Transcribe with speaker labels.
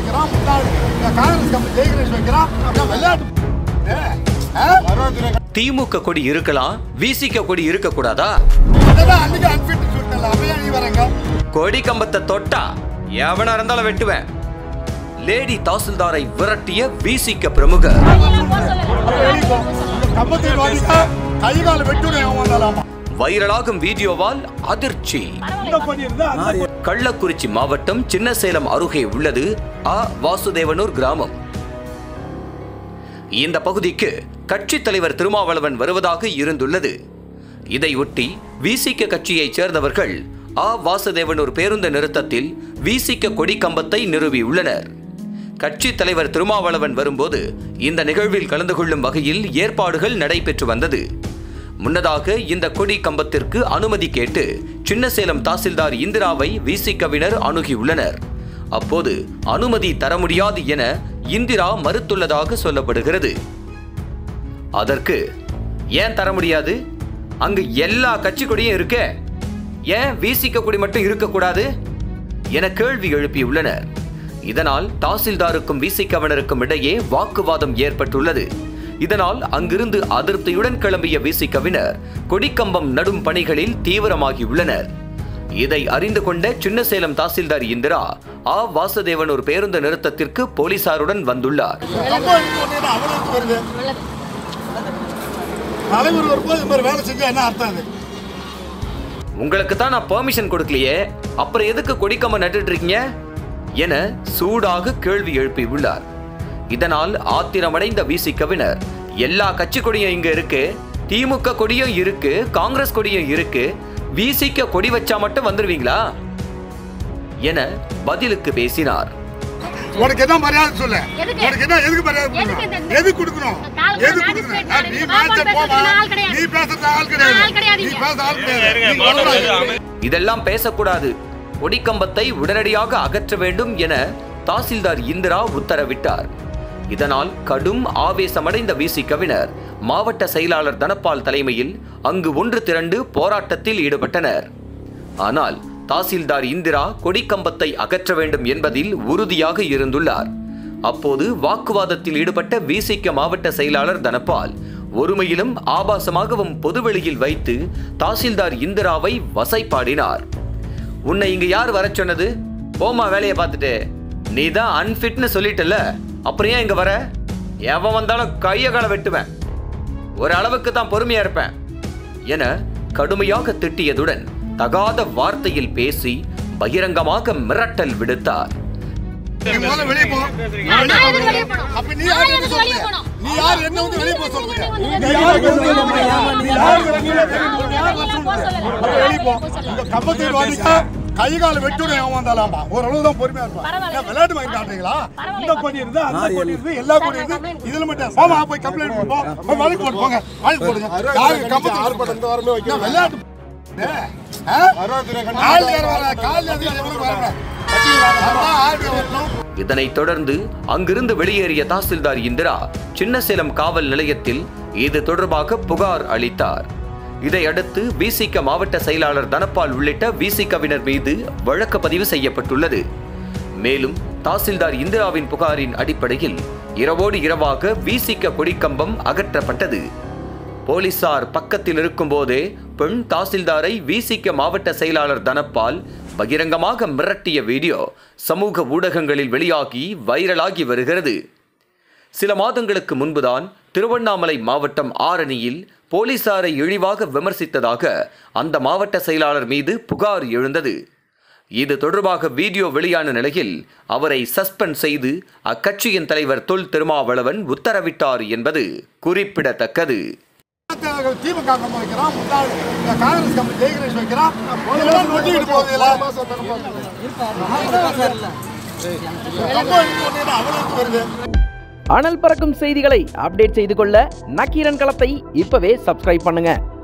Speaker 1: வைக்கிறான் முன்னாள் இந்த காங்கிரஸ் கம்பெனி ஜெயகணேஷ் வைக்கிறான் அப்புறம் விளையாட்டு ஏ, ஆ?
Speaker 2: திமுக கொடி இருக்கலாம் விசிக கொடி இருக்க கூடாதா
Speaker 1: அதெல்லாம் அன்னைக்கு unfit சொல்லிட்டேன்ல, அப்ப ஏன் நீ வரங்க
Speaker 2: கொடி கம்பத்தை தொட்டா எவனா இருந்தாலும் வெட்டுவேன் லேடி தாசில்தாரை விரட்டிய விசிக பிரமுகர்
Speaker 1: கம்பத்தை வாங்கிட்டா கை கால வெட்டுடும் எவன் வந்தாலாமா
Speaker 2: வைரலாகும் வீடியோவால் அதிர்ச்சி
Speaker 1: இந்த பண்ணியிருந்தா அந்த
Speaker 2: கள்ளக்குறிச்சி மாவட்டம் சின்னசேலம் அருகே உள்ளது அ வாசுதேவனூர் கிராமம் இந்த பகுதிக்கு கட்சித் தலைவர் திருமாவளவன் வருவதாக இருந்துள்ளது இதையொட்டி விசிக கட்சியைச் சேர்ந்தவர்கள் அ வாசுதேவனூர் பேருந்து நிறுத்தத்தில் விசிக கொடி கம்பத்தை நிறுவியுள்ளனர் கட்சித் தலைவர் திருமாவளவன் வரும்போது இந்த நிகழ்வில் கலந்து கொள்ளும் வகையில் ஏற்பாடுகள் நடைபெற்று வந்தது முன்னதாக இந்த கொடி கம்பத்திற்கு அனுமதி கேட்டு சின்னசேலம் தாசில்தார் இந்திராவை விசிகவினர் அணுகியுள்ளனர் அப்போது அனுமதி தர முடியாது என இந்திரா மறுத்துள்ளதாக சொல்லப்படுகிறது அதற்கு ஏன் தர முடியாது அங்கு எல்லா கட்சி கொடியும் இருக்கே ஏன் விசிக கொடி மட்டும் இருக்கக்கூடாது என கேள்வி எழுப்பியுள்ளனர் இதனால் தாசில்தாருக்கும் விசிகவினருக்கும் இடையே வாக்குவாதம் ஏற்பட்டுள்ளது இதனால் அங்கிருந்து அதிருப்தியுடன் கிளம்பிய விசிகவினர் கொடிக்கம்பம் நடும் பணிகளில் தீவிரமாகியுள்ளனர் இதை அறிந்து கொண்ட சின்னசேலம் தாசில்தார் இந்திரா ஆ வாசுதேவன் ஒரு பேருந்து நிறுத்தத்திற்கு போலீசாருடன் வந்துள்ளார்
Speaker 1: கம்பம் எடுத்து போனீங்கன்னா அவ்வளவு வருது தலைவர் வரும்போது இந்த மாதிரி வேலை செஞ்சா என்ன அர்த்தம் அது
Speaker 2: உங்களுக்கு தான் நான் பெர்மிஷன் கொடுக்கலையே அப்புறம் எதுக்கு கொடிக்கம்ப நட்டுட்டு இருக்கீங்க என சூடாக கேள்வி எழுப்பி உள்ளார் இதனால் ஆத்திரமடைந்த விசிகவினர் எல்லா கட்சி கொடியும் இங்க இருக்கு திமுக கொடியும் இருக்கு காங்கிரஸ் கொடியும் இருக்கு விசிக கொடி வச்சா மட்டும் வந்துருவீங்களா என பதிலுக்கு பேசினார்
Speaker 1: உனக்கு என்ன மரியாதை சொல்ல
Speaker 3: எதுக்கு?
Speaker 1: உனக்கு என்ன எதுக்கு மரியாதை
Speaker 3: எதுக்கு
Speaker 1: கொடுக்கணும்
Speaker 3: இந்த-
Speaker 1: எது கொடுக்கணும்
Speaker 3: கால்
Speaker 1: எது
Speaker 3: மேல
Speaker 1: கொடுக்கணும்
Speaker 3: magistrate
Speaker 1: நீ
Speaker 3: மேல
Speaker 1: மேட்ச
Speaker 3: பேசுறதுக்கு
Speaker 1: போமா
Speaker 3: நான் ஆள் கிடையாது.
Speaker 1: நீ பேசுறது ஆள்
Speaker 3: ஆள்
Speaker 1: கிடையாது
Speaker 3: கிடையாது
Speaker 1: நீ
Speaker 3: இங்க.
Speaker 1: பேசுற ஆள் கிடையாது நீ வரக்கூடாது.
Speaker 2: இதெல்லாம் பேசக்கூடாது கொடிக்கம்பத்தை உடனடியாக அகற்ற வேண்டும் என தாசில்தார் இந்திரா உத்தரவிட்டார் இதனால் கடும் ஆவேசமடைந்த விசிகவினர் மாவட்ட செயலாளர் தனபால் தலைமையில் அங்கு ஒன்று திரண்டு போராட்டத்தில் ஈடுபட்டனர் ஆனால் தாசில்தார் இந்திரா கொடிக்கம்பத்தை அகற்ற வேண்டும் என்பதில் உறுதியாக இருந்துள்ளார் அப்போது வாக்குவாதத்தில் ஈடுபட்ட விசிக மாவட்ட செயலாளர் தனபால் ஒருமையிலும் ஆபாசமாகவும் பொதுவெளியில் வைத்து தாசில்தார் இந்திராவை வசைப்பாடினார் உன்னை இங்க யார் வர சொன்னது போமா வேலையை பார்த்துட்டு நீ தான் அன்ஃபிட்னு சொல்லிட்டல அப்புறம் ஏன் இங்க வர எவன் வந்தாலும் கைய கால வெட்டுவேன் ஒரு அளவுக்கு தான் பொறுமையா இருப்பேன் என கடுமையாக திட்டியதுடன் தகாத வார்த்தையில் பேசி பகிரங்கமாக மிரட்டல் விடுத்தார்
Speaker 1: நீ முதல்ல வெளியே போ
Speaker 3: நான் நான் எதுக்கு வெளிய போகணும்?
Speaker 1: அப்ப நீ
Speaker 3: நான்
Speaker 1: யார்
Speaker 3: எதுக்கு
Speaker 1: என்ன
Speaker 3: வெளிய
Speaker 1: சொல்றது
Speaker 3: போகணும்?
Speaker 1: நீ யார் என்ன வந்து வெளியே போக சொல்றீங்க
Speaker 3: நீங்க
Speaker 1: நீ யார் என்ன சொல்றீங்க? நீ யார் என்ன சொல்றீங்க?
Speaker 3: நான்
Speaker 1: நீ யார்
Speaker 3: வெளிய
Speaker 1: என்ன
Speaker 3: போக
Speaker 1: சொல்றீங்க?
Speaker 3: சொல்லல.
Speaker 1: அப்ப வெளியே போ
Speaker 3: போக சொல்லல.
Speaker 1: இந்த கம்பத்தில் வாங்கிட்டா கை கால வெட்டுடும் எவன் வந்தாலாமா ஓரளவு தான் பொறுமையா இருப்பான்
Speaker 3: பரவாயில்ல.
Speaker 1: என்ன விளையாட்டு வாங்கி காட்டுறீங்களா
Speaker 3: பரவாயில்ல.
Speaker 1: இந்த கொடி இருந்து அந்த கொடி இருந்து எல்லா கொடி இருந்து இதுல மட்டும் போமா போய் கம்ப்ளைண்ட் பண்ணு போ போய் வழக்கு போட்டு போங்க வழக்கு போடுங்க யாருக்கு கம்பத்தில் ஆர்ப்பாட்டம் இந்த வாரமே வைக்க விளையாட்டு ஏ, ஆ? ஆள் யார் வர கால் அதிகாரி எவனும் வரக்கூடாது. அதான் ஆள் வரணும்
Speaker 2: இதனைத் தொடர்ந்து அங்கிருந்து வெளியேறிய தாசில்தார் இந்திரா சின்னசேலம் காவல் நிலையத்தில் இது தொடர்பாக புகார் அளித்தார் இதையடுத்து விசிக மாவட்ட செயலாளர் தனபால் உள்ளிட்ட விசிகவினர் மீது வழக்கு பதிவு செய்யப்பட்டுள்ளது மேலும் தாசில்தார் இந்திராவின் புகாரின் அடிப்படையில் இரவோடு இரவாக விசிக கொடிக்கம்பம் அகற்றப்பட்டது போலீசார் பக்கத்தில் இருக்கும்போதே பெண் தாசில்தாரை விசிக மாவட்ட செயலாளர் தனபால் பகிரங்கமாக மிரட்டிய வீடியோ சமூக ஊடகங்களில் வெளியாகி வைரலாகி வருகிறது சில மாதங்களுக்கு முன்புதான் திருவண்ணாமலை மாவட்டம் ஆரணியில் போலீசாரை இழிவாக விமர்சித்ததாக அந்த மாவட்ட செயலாளர் மீது புகார் எழுந்தது இது தொடர்பாக வீடியோ வெளியான நிலையில் அவரை சஸ்பெண்ட் செய்து அக்கட்சியின் தலைவர் தொல் திருமாவளவன் உத்தரவிட்டார் என்பது குறிப்பிடத்தக்கது
Speaker 1: திமுக கம்பெனி வைக்கிறான் முன்னாள் இந்த காங்கிரஸ் கம்பெனி ஜெயகணேஷ் வைக்கிறான் இதெல்லாம் நொட்டிக்கிட்டு போகுது எல்லாம். கம்பம் எடுத்து போனீங்கன்னா அவ்வளவு வருது
Speaker 4: அனல் பறக்கும் செய்திகளை அப்டேட் செய்து கொள்ள நக்கீரன் களத்தை இப்பவே சப்ஸ்கிரைப் பண்ணுங்க